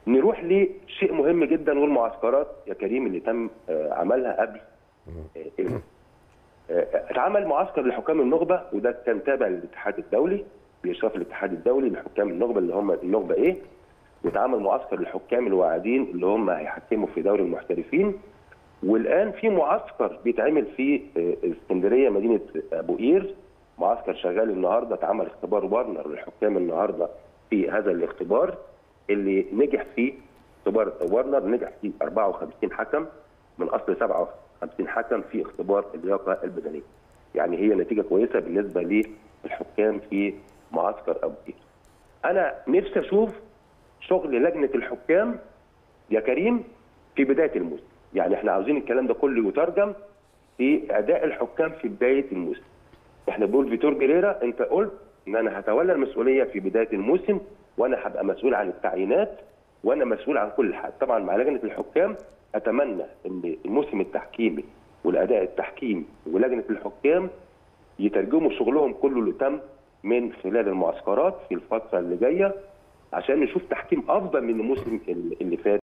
نروح لشيء مهم جدا والمعسكرات يا كريم اللي تم آه، عملها قبل آه، الموسم. آه، اتعمل معسكر لحكام النخبه وده كان تابع للاتحاد الدولي باشراف الاتحاد الدولي لحكام النخبه اللي هم النخبه ايه واتعمل معسكر للحكام الواعدين اللي هم هيحكموا في دوري المحترفين والان في معسكر بيتعمل في آه، اسكندريه مدينه ابو قير معسكر شغال النهارده اتعمل اختبار وارنر للحكام النهارده في هذا الاختبار اللي نجح فيه اختبار وارنر نجح فيه 54 حكم من اصل 57 حكم في اختبار اللياقه البدنيه. يعني هي نتيجه كويسه بالنسبه للحكام في معسكر ابو قير. انا نفسي اشوف شغل لجنه الحكام يا كريم في بدايه الموسم، يعني احنا عاوزين الكلام ده كله يترجم في اداء الحكام في بدايه الموسم. احنا بنقول فيتور بيريرا انت قلت ان انا هتولى المسؤوليه في بدايه الموسم وانا هبقى مسؤول عن التعيينات وانا مسؤول عن كل حاجه، طبعا مع لجنه الحكام اتمنى ان الموسم التحكيمي والاداء التحكيمي ولجنه الحكام يترجموا شغلهم كله اللي تم من خلال المعسكرات في الفتره اللي جايه عشان نشوف تحكيم افضل من الموسم اللي فات